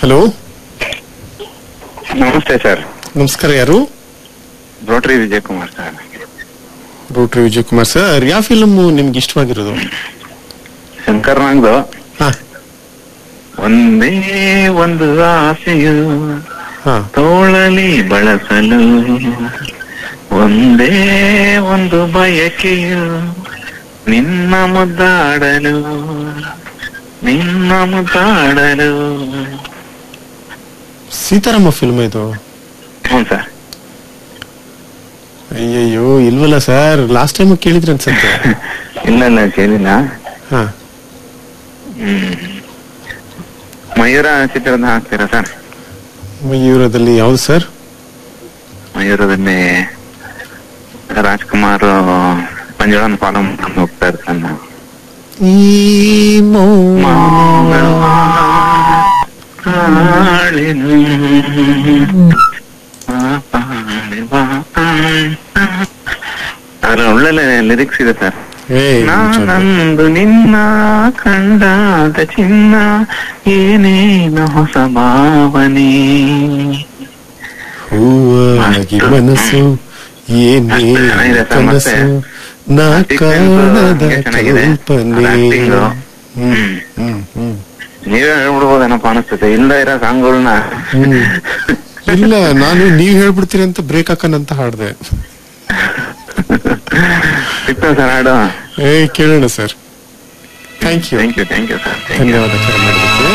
Hello ನಮಸ್ತೆ sir ನಮಸ್ಕಾರ ಯಾರು rotary Vijay Kumar sir rotary Vijay Kumar sir ಯಾವ ಫಿಲ್ಮ್ ನಿಮ್ಗೆ ಇಷ್ಟವಾಗಿರೋದು ಶಂಕರ್ ನಾಗ್ದು ಹಾ ಒಂದೇ ಒಂದು ಆಸೆಯು ಹಾ ತೋಳಲಿ ಬಳಸಲು ಒಂದೇ ಒಂದು ಬಯಕೆಯು ನಿನ್ನ ಮುದ್ದಾಡಲು ನಿನ್ನ ಮುದ್ದಾಡಲು ಸೀತಾರಾಮ ಫಿಲ್ಮ್ ಇದು ಹ್ಞೂ ಸರ್ ಅಯ್ಯಯ್ಯೋ ಇಲ್ವಲ್ಲ ಸರ್ ಲಾಸ್ಟ್ ಟೈಮ್ ಕೇಳಿದ್ರಿ ಅನ್ಸತ್ತೆ ಇಲ್ಲ ಇಲ್ಲ ಕೇಳಿಲ್ಲ ಹಾ ಹ್ಮ್ ಮಯೂರ ಚಿತ್ರದ ಹಾಕ್ತೀರಾ ಸರ್ ಮಯೂರದಲ್ಲಿ ಯಾವ್ದು ಸರ್ ಮಯೂರದಲ್ಲಿ ರಾಜ್ಕುಮಾರ್ ಮಂಜುಳನ್ ಫಾಲೋ ಮಾಡ್ಕೊಂಡು ಹೋಗ್ತಾ ಇರ್ತಾನೆ ಈ ಮೌನ ಕಾಳಿನು ಅದ್ರ ಒಳ್ಳೆ ಲಿರಿಕ್ಸ್ ಇದೆ ಸರ್ ಏ ನಿಜವಾಗ್ಲೂ. ನಾನಂದು ನಿನ್ನ ಕಂಡಾದ ಚಿನ್ನ ಏನೇನು ಹೊಸ ಭಾವನೆ ಹೂವಾಗಿ ಮನಸ್ಸು ಏನೇ ಅಷ್ಟು ಚೆನ್ನಾಗಿದೆ ಸರ್, ಮತ್ತೆ ಕನಸು ನಾ sequence ಕಾಣದ ಹಂಗೆ ಚೆನ್ನಾಗಿದೆ. ಕಲ್ಪನೆ ಅದ್ acting. ಹ್ಮ್ ಹ್ಮ್ ಹ್ಮ್ ನೀವೇ ಹೇಳ್ಬಿಡ್ಬೋದೇನಪ್ಪ ಅನಿಸ್ತದೆ ಇಲ್ದ ಇರೋ ಸಾಂಗ್ಗಳನ್ನ ಹ್ಮ್. ಇಲ್ಲ ನಾನು ನೀವ್ ಹೇಳ್ಬಿಡ್ತೀರಿ ಅಂತ ಬ್ರೇಕ್ ಹಾಕನಂತ ಹಾಡ್ದೆ ಸಿಗ್ತಾ ಸರ್ ಹಾಡು ಏ ಕೇಳೋಣ sir thank you thank you thank you sir thank you ಧನ್ಯವಾದ ಕರೆ ಮಾಡಿದ್ದಕ್ಕೆ